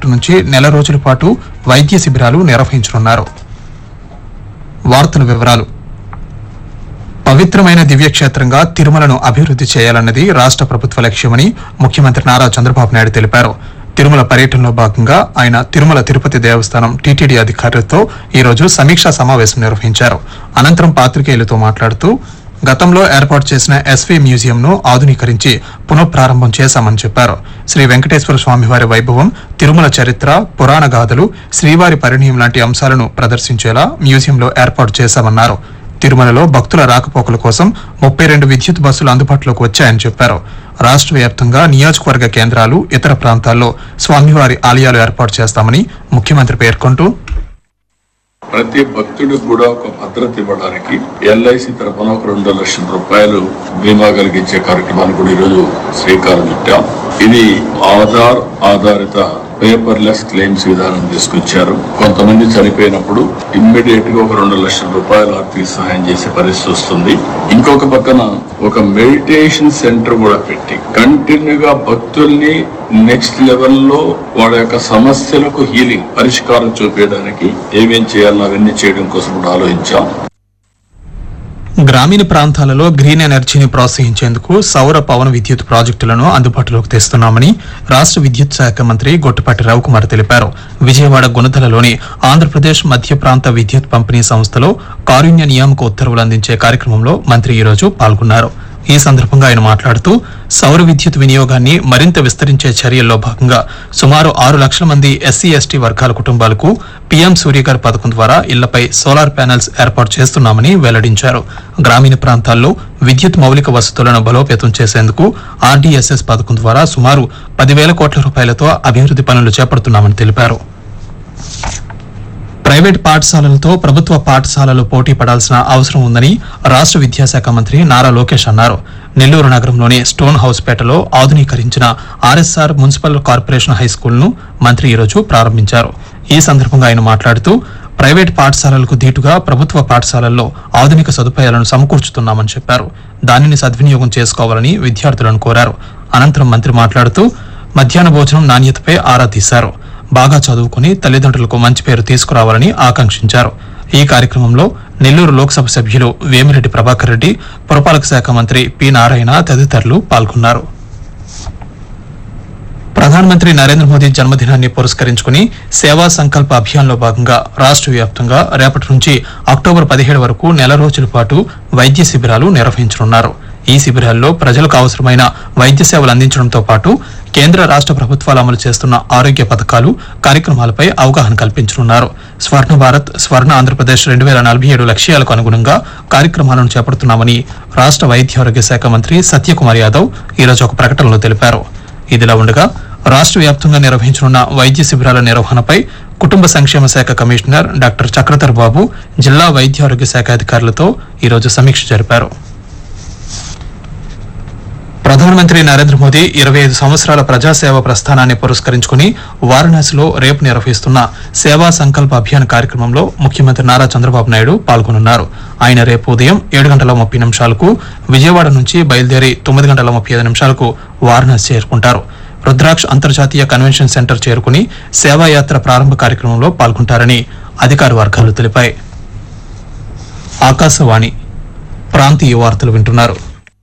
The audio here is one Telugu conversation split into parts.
నుంచి నెల రోజుల పాటు వైద్య శిబిరాలు నిర్వహించనున్నారు వార్తల వివరాలు పవిత్రమైన దివ్యక్షేత్రంగా తిరుమలను అభివృద్ది చేయాలన్నది రాష్ట ప్రభుత్వ లక్ష్యమని ముఖ్యమంత్రి నారా చంద్రబాబు నాయుడు తెలిపారు తిరుమల పర్యటనలో భాగంగా ఆయన తిరుమల తిరుపతి దేవస్థానం టీటీడీ అధికారులతో ఈ రోజు సమీక్షా సమావేశం నిర్వహించారు అనంతరం పాత్రికేయులతో మాట్లాడుతూ గతంలో ఏర్పాటు చేసిన ఎస్వీ మ్యూజియంను ఆధునీకరించి పునఃప్రారంభం చేశామని చెప్పారు శ్రీ వెంకటేశ్వర స్వామివారి వైభవం తిరుమల చరిత్ర పురాణ గాథలు శ్రీవారి పరిణయం లాంటి అంశాలను ప్రదర్శించేలా మ్యూజియంలో ఏర్పాటు చేశామన్నారు తిరుమలలో భక్తుల రాకపోకల కోసం ముప్పై రెండు విద్యుత్ బస్సులు అందుబాటులోకి వచ్చాయని చెప్పారు రాష్ట్ర వ్యాప్తంగా నియోజకవర్గ కేంద్రాలు ఇతర ప్రాంతాల్లో స్వామివారి ఆలయాలు ఏర్పాటు చేస్తామని ముఖ్యమంత్రి పేర్కొంటూ ప్రతి భక్తుడికి కూడా ఒక భద్రత ఇవ్వడానికి ఎల్ఐసి తరఫున ఒక రెండు లక్షల రూపాయలు బీమా కలిగించే కార్యక్రమాన్ని కూడా ఈరోజు శ్రీకారం చుట్టాం ఇది ఆధార్ ఆధారిత పేపర్లెస్ క్లెయిమ్స్ విధానం తీసుకొచ్చారు కొంతమంది చనిపోయినప్పుడు ఇమ్మీడియట్ గా ఒక రెండు లక్షల రూపాయలు ఆర్థిక సహాయం చేసే పరిస్థితి వస్తుంది ఇంకొక పక్కన ఒక మెడిటేషన్ సెంటర్ కూడా పెట్టి కంటిన్యూగా భక్తుల్ని నెక్స్ట్ లెవెల్లో వాళ్ళ యొక్క సమస్యలకు హీలింగ్ పరిష్కారం చూపించడానికి ఏమేం చేయాలో అవన్నీ చేయడం కోసం కూడా ఆలోచించాం గ్రామీణ ప్రాంతాలలో గ్రీన్ ఎనర్జీని ప్రోత్సహించేందుకు సౌర పవన విద్యుత్ ప్రాజెక్టులను అందుబాటులోకి తెస్తున్నామని రాష్ట్ర విద్యుత్ శాఖ మంత్రి గొట్టిపాటి రవికుమార్ తెలిపారు విజయవాడ గుణదలలోని ఆంధ్రప్రదేశ్ మధ్య ప్రాంత విద్యుత్ పంపిణీ సంస్థలో కారుణ్య నియామక ఉత్తర్వులు అందించే కార్యక్రమంలో మంత్రి ఈరోజు పాల్గొన్నారు ఈ సందర్భంగా ఆయన మాట్లాడుతూ సౌర విద్యుత్ వినియోగాన్ని మరింత విస్తరించే చర్యల్లో భాగంగా సుమారు ఆరు లక్షల మంది ఎస్సీ ఎస్టీ వర్గాల కుటుంబాలకు పీఎం సూర్యగారి పథకం ద్వారా ఇళ్లపై సోలార్ ప్యానెల్స్ ఏర్పాటు చేస్తున్నామని వెల్లడించారు గ్రామీణ ప్రాంతాల్లో విద్యుత్ మౌలిక వసతులను బలోపేతం చేసేందుకు ఆర్డీఎస్ఎస్ పథకం ద్వారా సుమారు పదివేల కోట్ల రూపాయలతో అభివృద్ది పనులు చేపడుతున్నామని తెలిపారు ప్రైవేట్ పాఠశాలలతో ప్రభుత్వ పాఠశాలలు పోటీ పడాల్సిన అవసరం ఉందని రాష్ట్ర విద్యాశాఖ మంత్రి నారా లోకేష్ అన్నారు నెల్లూరు నగరంలోని స్టోన్ హౌస్ పేటలో ఆధునీకరించిన ఆర్ఎస్ఆర్ మున్సిపల్ కార్పొరేషన్ హై స్కూల్ను మంత్రి ఈరోజు ప్రారంభించారు ఈ సందర్భంగా ఆయన మాట్లాడుతూ ప్రైవేట్ పాఠశాలలకు ధీటుగా ప్రభుత్వ పాఠశాలల్లో ఆధునిక సదుపాయాలను సమకూర్చుతున్నామని చెప్పారు దానిని సద్వినియోగం చేసుకోవాలని విద్యార్థులను కోరారు అనంతరం మంత్రి మాట్లాడుతూ మధ్యాహ్న భోజనం నాణ్యతపై ఆరా తీశారు బాగా చదువుకుని తల్లిదండ్రులకు మంచి పేరు తీసుకురావాలని ఆకాంక్షించారు ఈ కార్యక్రమంలో నెల్లూరు లోక్సభ సభ్యులు వేమిరెడ్డి ప్రభాకర్ రెడ్డి పురపాలక శాఖ మంత్రి పి నారాయణ తదితరులు పాల్గొన్నారు ప్రధానమంత్రి నరేంద్ర మోదీ జన్మదినాన్ని పురస్కరించుకుని సేవా సంకల్ప అభియాన్లో భాగంగా రాష్ట్ర వ్యాప్తంగా రేపటి నుంచి అక్టోబర్ పదిహేడు వరకు నెల రోజుల పాటు వైద్య శిబిరాలు నిర్వహించనున్నారు ఈ శిబిరాల్లో ప్రజలకు అవసరమైన వైద్య సేవలు అందించడంతో పాటు కేంద్ర రాష్ట్ర ప్రభుత్వాలు అమలు చేస్తున్న ఆరోగ్య పథకాలు కార్యక్రమాలపై అవగాహన కల్పించనున్నారు స్వర్ణ భారత్ స్వర్ణ ఆంధ్రప్రదేశ్ రెండు వేల నలభై ఏడు లక్ష్యాలకు అనుగుణంగా కార్యక్రమాలను చేపడుతున్నామని రాష్ట్ర వైద్యారోగ్య శాఖ మంత్రి సత్యకుమార్ యాదవ్ ఈరోజు ఒక ప్రకటనలో తెలిపారు ఇదిలా ఉండగా రాష్ట్ర వ్యాప్తంగా నిర్వహించనున్న వైద్య శిబిరాల నిర్వహణపై కుటుంబ సంక్షేమ శాఖ కమిషనర్ డాక్టర్ చక్రధర్ బాబు జిల్లా వైద్యారోగ్య శాఖ అధికారులతో ఈరోజు సమీక్ష జరిపారు ప్రధానమంత్రి నరేంద్ర మోదీ ఇరవై ఐదు సంవత్సరాల ప్రజాసేవ ప్రస్థానాన్ని పురస్కరించుకుని వారణాసిలో రేపు నిర్వహిస్తున్న సేవా సంకల్ప అభియాన్ కార్యక్రమంలో ముఖ్యమంత్రి నారా చంద్రబాబు నాయుడు పాల్గొనున్నారు ఆయన రేపు ఉదయం ఏడు గంటల ముప్పై నిమిషాలకు విజయవాడ నుంచి బయలుదేరి తొమ్మిది గంటల ముప్పై ఐదు నిమిషాలకు వారణాసి చేరుకుంటారు రుద్రాక్ష్ అంతర్జాతీయ కన్వెన్షన్ సెంటర్ చేరుకుని సేవాయాత్ర ప్రారంభ కార్యక్రమంలో పాల్గొంటారని అధికార వర్గాలు తెలిపాయి ఆకాశవాణి ప్రాంతీయ వార్తలు వింటున్నారు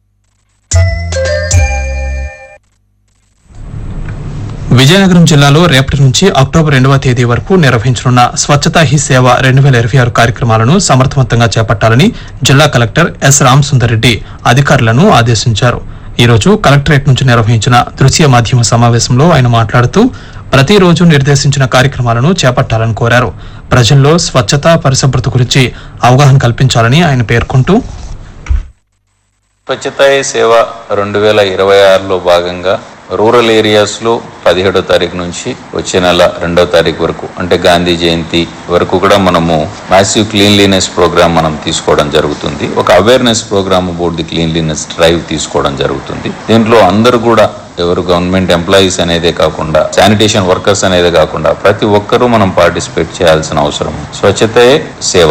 విజయనగరం జిల్లాలో రేపటి నుంచి అక్టోబర్ రెండవ తేదీ వరకు నిర్వహించనున్న స్వచ్ఛతా హీ సేవ రెండు వేల ఇరవై ఆరు కార్యక్రమాలను సమర్థవంతంగా చేపట్టాలని జిల్లా కలెక్టర్ ఎస్ రామసుందర్రెడ్డి అధికారులను ఆదేశించారు ఈ రోజు కలెక్టరేట్ నుంచి నిర్వహించిన దృశ్య మాధ్యమ సమావేశంలో ఆయన మాట్లాడుతూ ప్రతిరోజు నిర్దేశించిన కార్యక్రమాలను చేపట్టాలని కోరారు ప్రజల్లో స్వచ్ఛత పరిశుభ్రత గురించి అవగాహన కల్పించాలని ఆయన పేర్కొంటూ స్వచ్ఛతా హీ సేవ రెండు వేల ఇరవై ఆరులో భాగంగా రూరల్ ఏరియాస్లో పదిహేడో తారీఖు నుంచి వచ్చే నెల రెండో తారీఖు వరకు అంటే గాంధీ జయంతి వరకు కూడా మనము మ్యాసివ్ క్లీన్లీనెస్ ప్రోగ్రామ్ మనం తీసుకోవడం జరుగుతుంది ఒక awareness programme board the cleanliness drive తీసుకోవడం జరుగుతుంది దీంట్లో అందరూ కూడా ఎవరు గవర్నమెంట్ ఎంప్లాయీస్ అనేదే కాకుండా శానిటేషన్ వర్కర్స్ అనేదే కాకుండా ప్రతి ఒక్కరూ మనం పార్టిసిపేట్ చేయాల్సిన అవసరం ఉంది. స్వచ్ఛతే సేవ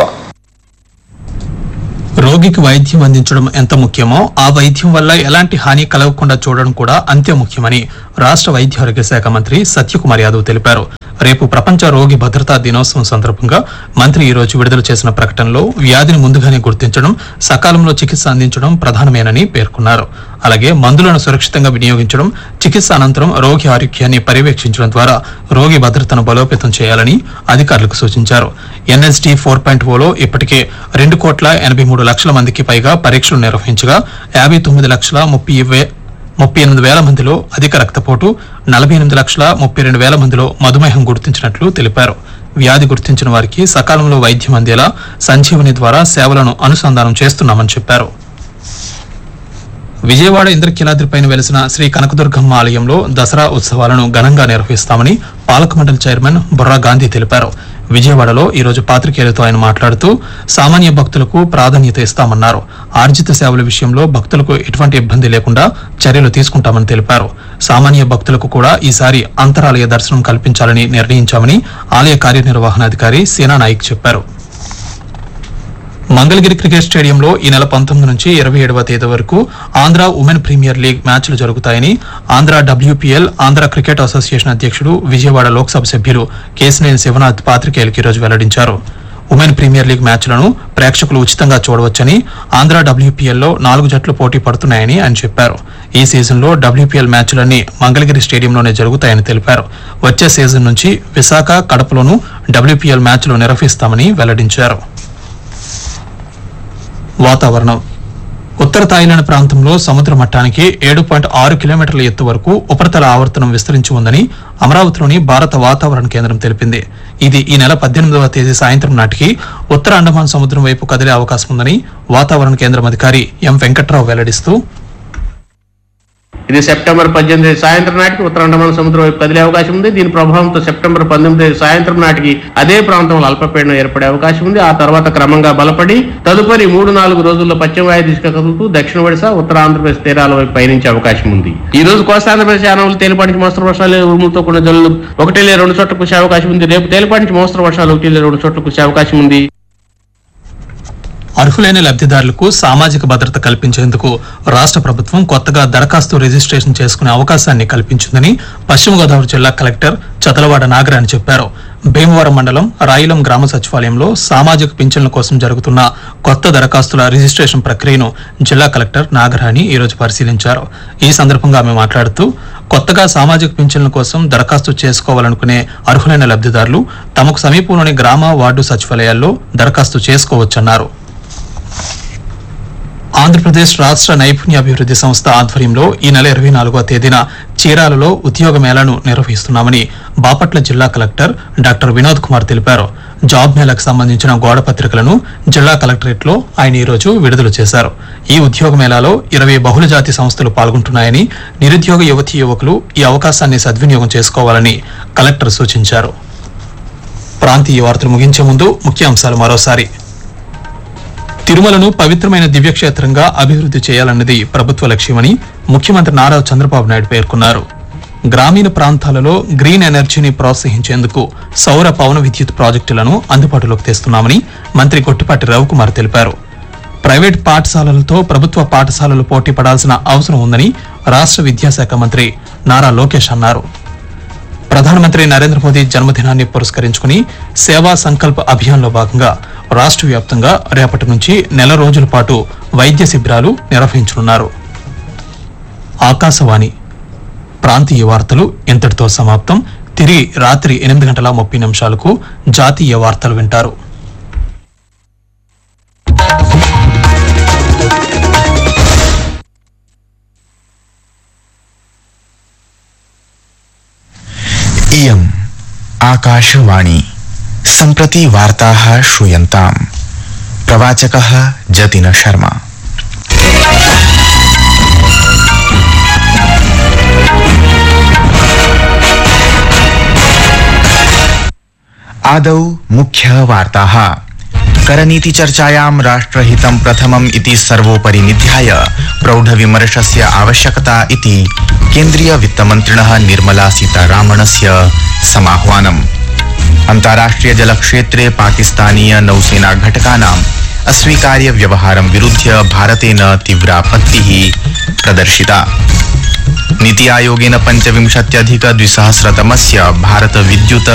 రోగికి వైద్యం అందించడం ఎంత ముఖ్యమో ఆ వైద్యం వల్ల ఎలాంటి హాని కలగకుండా చూడడం కూడా అంతే ముఖ్యమని రాష్ట్ర వైద్యారోగ్య శాఖ మంత్రి సత్యకుమార్ యాదవ్ తెలిపారు రేపు ప్రపంచ రోగి భద్రతా దినోత్సవం సందర్భంగా మంత్రి ఈ రోజు విడుదల చేసిన ప్రకటనలో వ్యాధిని ముందుగానే గుర్తించడం సకాలంలో చికిత్స అందించడం ప్రధానమేనని పేర్కొన్నారు అలాగే మందులను సురక్షితంగా వినియోగించడం చికిత్స అనంతరం రోగి ఆరోగ్యాన్ని పర్యవేక్షించడం ద్వారా రోగి భద్రతను బలోపేతం చేయాలని అధికారులకు సూచించారు ఎన్ఎస్డి ఫోర్ పాయింట్ ఓలో ఇప్పటికే రెండు కోట్ల ఎనభై మూడు లక్షల మందికి పైగా పరీక్షలు నిర్వహించగా యాభై తొమ్మిది లక్షల ముప్పై వే- ముప్పై ఎనిమిది వేల మందిలో అధిక రక్తపోటు నలభై ఎనిమిది లక్షల ముప్పై రెండు వేల మందిలో మధుమేహం గుర్తించినట్లు తెలిపారు వ్యాధి గుర్తించిన వారికి సకాలంలో వైద్యం అందేలా సంజీవని ద్వారా సేవలను అనుసంధానం చేస్తున్నామని చెప్పారు విజయవాడ ఇంద్రకీలాద్రిపైన వెలిసిన శ్రీ కనకదుర్గమ్మ ఆలయంలో దసరా ఉత్సవాలను ఘనంగా నిర్వహిస్తామని పాలక మండలి చైర్మన్ బుర్రా గాంధీ తెలిపారు విజయవాడలో ఈ రోజు పాత్రికేయులతో ఆయన మాట్లాడుతూ సామాన్య భక్తులకు ప్రాధాన్యత ఇస్తామన్నారు ఆర్జిత సేవల విషయంలో భక్తులకు ఎటువంటి ఇబ్బంది లేకుండా చర్యలు తీసుకుంటామని తెలిపారు సామాన్య భక్తులకు కూడా ఈసారి అంతరాలయ దర్శనం కల్పించాలని నిర్ణయించామని ఆలయ కార్యనిర్వహణాధికారి సీనా నాయిక్ చెప్పారు మంగళగిరి క్రికెట్ స్టేడియంలో ఈ నెల పంతొమ్మిది నుంచి ఇరవై ఏడవ తేదీ వరకు ఆంధ్ర ఉమెన్ ప్రీమియర్ లీగ్ మ్యాచ్లు జరుగుతాయని Andhra WPL Andhra cricket association అధ్యక్షుడు విజయవాడ లోక్సభ సభ్యులు కేసినేని శివనాథ్ పాత్రికేయులకు ఈరోజు వెల్లడించారు ఉమెన్ ప్రీమియర్ లీగ్ మ్యాచ్లను ప్రేక్షకులు ఉచితంగా చూడవచ్చని ఆంధ్ర డబ్ల్యూపీఎల్లో నాలుగు జట్లు పోటీ పడుతున్నాయని ఆయన చెప్పారు ఈ సీజన్లో డబ్ల్యూపీఎల్ మ్యాచ్లన్నీ మంగళగిరి స్టేడియంలోనే జరుగుతాయని తెలిపారు వచ్చే సీజన్ నుంచి విశాఖ కడపలోనూ డబ్ల్యూపీఎల్ మ్యాచ్లు నిర్వహిస్తామని వెల్లడించారు వాతావరణం ఉత్తర థాయిలాండ్ ప్రాంతంలో సముద్ర మట్టానికి ఏడు పాయింట్ ఆరు కిలోమీటర్ల ఎత్తు వరకు ఉపరితల ఆవర్తనం విస్తరించి ఉందని అమరావతిలోని భారత వాతావరణ కేంద్రం తెలిపింది ఇది ఈ నెల పద్దెనిమిదవ తేదీ సాయంత్రం నాటికి ఉత్తర అండమాన్ సముద్రం వైపు కదిలే అవకాశం ఉందని వాతావరణ కేంద్రం అధికారి ఎం వెంకట్రావు వెల్లడిస్తూ ఇది సెప్టెంబర్ పద్దెనిమిది సాయంత్రం నాటికి ఉత్తర అండమాన్ సముద్రం వైపు కదిలే అవకాశం ఉంది దీని ప్రభావంతో సెప్టెంబర్ పంతొమ్మిది సాయంత్రం నాటికి అదే ప్రాంతంలో అల్పపీడనం ఏర్పడే అవకాశం ఉంది ఆ తర్వాత క్రమంగా బలపడి తదుపరి మూడు నాలుగు రోజుల్లో పశ్చిమ వాయు దిశగా కదులుతూ దక్షిణ ఒడిశా ఉత్తర ఆంధ్రప్రదేశ్ తీరాల వైపు పయనించే అవకాశం ఉంది ఈ రోజు కోస్తా ఆంధ్రప్రదేశ్ యానవులు తేలిపాటి నుంచి మోస్తరు వర్షాలు ఉరుములతో కూడిన జల్లులు ఒకటి లేదా రెండు చోట్ల కురిసే అవకాశం ఉంది రేపు తేలిపాటి నుంచి మోస్తరు వర్షాలు ఒకటి లేదా రెండు చోట్ల కురిసే అవకాశం ఉంది అర్హులైన లబ్ధిదారులకు సామాజిక భద్రత కల్పించేందుకు రాష్ట్ర ప్రభుత్వం కొత్తగా దరఖాస్తు రిజిస్ట్రేషన్ చేసుకునే అవకాశాన్ని కల్పించిందని పశ్చిమ గోదావరి జిల్లా కలెక్టర్ చదలవాడ నాగరాణి చెప్పారు భీమవరం మండలం రాయిలం గ్రామ సచివాలయంలో సామాజిక పింఛన్ల కోసం జరుగుతున్న కొత్త దరఖాస్తుల రిజిస్ట్రేషన్ ప్రక్రియను జిల్లా కలెక్టర్ నాగరాణి ఈ రోజు పరిశీలించారు ఈ సందర్భంగా ఆమె మాట్లాడుతూ కొత్తగా సామాజిక పింఛన్ల కోసం దరఖాస్తు చేసుకోవాలనుకునే అర్హులైన లబ్ధిదారులు తమకు సమీపంలోని గ్రామ వార్డు సచివాలయాల్లో దరఖాస్తు చేసుకోవచ్చన్నారు ఆంధ్రప్రదేశ్ రాష్ట్ర నైపుణ్యాభివృద్ధి సంస్థ ఆధ్వర్యంలో ఈ నెల ఇరవై నాలుగవ తేదీన చీరాలలో ఉద్యోగ మేళాను నిర్వహిస్తున్నామని బాపట్ల జిల్లా కలెక్టర్ డాక్టర్ వినోద్ కుమార్ తెలిపారు జాబ్ మేళాకు సంబంధించిన గోడ పత్రికలను జిల్లా కలెక్టరేట్ లో ఆయన ఈ రోజు విడుదల చేశారు ఈ ఉద్యోగ మేళాలో ఇరవై బహుళజాతి సంస్థలు పాల్గొంటున్నాయని నిరుద్యోగ యువతీ యువకులు ఈ అవకాశాన్ని సద్వినియోగం చేసుకోవాలని కలెక్టర్ సూచించారు ప్రాంతీయ వార్తలు ముగించే ముందు ముఖ్యాంశాలు మరోసారి తిరుమలను పవిత్రమైన దివ్యక్షేత్రంగా అభివృద్ధి చేయాలన్నది ప్రభుత్వ లక్ష్యమని ముఖ్యమంత్రి నారా చంద్రబాబు నాయుడు పేర్కొన్నారు గ్రామీణ ప్రాంతాలలో గ్రీన్ ఎనర్జీని ప్రోత్సహించేందుకు సౌర పవన విద్యుత్ ప్రాజెక్టులను అందుబాటులోకి తెస్తున్నామని మంత్రి గొట్టిపాటి రవికుమార్ తెలిపారు ప్రైవేట్ పాఠశాలలతో ప్రభుత్వ పాఠశాలలు పోటీ పడాల్సిన అవసరం ఉందని రాష్ట్ర విద్యాశాఖ మంత్రి నారా లోకేష్ అన్నారు ప్రధానమంత్రి నరేంద్ర మోదీ జన్మదినాన్ని పురస్కరించుకుని సేవా సంకల్ప్ అభియాన్లో భాగంగా రాష్ట్ర వ్యాప్తంగా రేపటి నుంచి నెల రోజుల పాటు వైద్య శిబిరాలు నిర్వహించనున్నారు ఆకాశవాణి ప్రాంతీయ వార్తలు ఇంతటితో సమాప్తం తిరిగి రాత్రి ఎనిమిది గంటల ముప్పై నిమిషాలకు జాతీయ వార్తలు వింటారు इयम् आकाशवाणी सम्प्रति वार्ताः श्रूयन्ताम् प्रवाचकः जतिन शर्मा आदौ मुख्यवार्ताः करनीतिचर्चायां राष्ट्रहितं प्रथमम् इति सर्वोपरि निध्याय प्रौढविमर्शस्य आवश्यकता इति केन्द्रीयवित्तमन्त्रिणः निर्मला सीतारामणस्य समाह्वानम् अन्ताराष्ट्रिय जलक्षेत्रे पाकिस्तानीय नौसेना घटकानाम् अस्वीकार्य व्यवहारं विरुध्य भारतेन तीव्रापत्तिः प्रदर्शिता नीति आयोगेन पञ्चविंशत्यधिक द्विसहस्रतमस्य भारत विद्युत